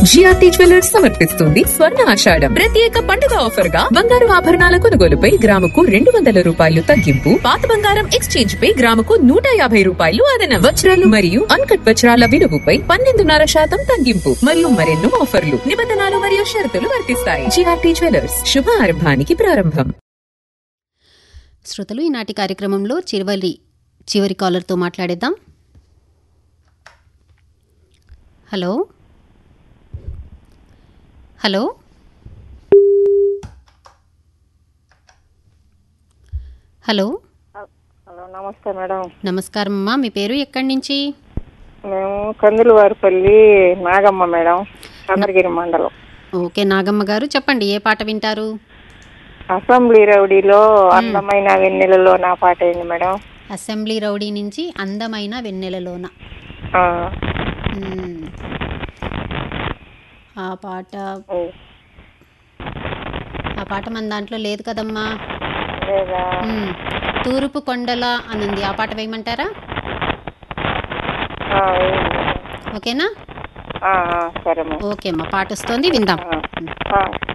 GRT jewellers సమర్పిస్తుంది స్వర్ణ ఆషాఢం ప్రత్యేక పండుగ ఆఫర్ గా బంగారు ఆభరణాల కొనుగోలుపై గ్రాముకు రెండు వందల రూపాయలు తగ్గింపు పాత బంగారం ఎక్స్చేంజ్ పై గ్రాముకు నూట యాభై రూపాయలు అదనం వజ్రాలు మరియు అన్కట్ వజ్రాల విలువపై పన్నెండున్నర శాతం తగ్గింపు మరియు మరెన్నో ఆఫర్లు నిబంధనలు మరియు షరతులు వర్తిస్తాయి జిఆర్టీ జ్యువెలర్స్ శుభ ఆరంభానికి ప్రారంభం శ్రోతలు ఈనాటి కార్యక్రమంలో చివరి చివరి కాలర్తో మాట్లాడేద్దాం హలో హలో హలో హలో నమస్తే మేడం నమస్కారం అమ్మా మీ పేరు ఎక్కడి నుంచి మేము కందులవారిపల్లి నాగమ్మ మేడం చంద్రగిరి మండలం ఓకే నాగమ్మ గారు చెప్పండి ఏ పాట వింటారు అసెంబ్లీ రౌడీలో అందమైన వెన్నెలలో నా పాట అయింది మేడం అసెంబ్లీ రౌడీ నుంచి అందమైన వెన్నెలలోన ఆ, మ్మ్. ఆ పాట ఉ, ఆ పాట మన దాంట్లో లేదు కదమ్మా లేదా మ్మ్. తూర్పు కొండల అనుంది ఆ పాట వేయమంటారా ఆ, వేయండి మేడం. ఓకేనా ఆ, ఆ, సరే మేడం ఓకే అమ్మా పాట వస్తుంది విందాం ఆ, ఆ,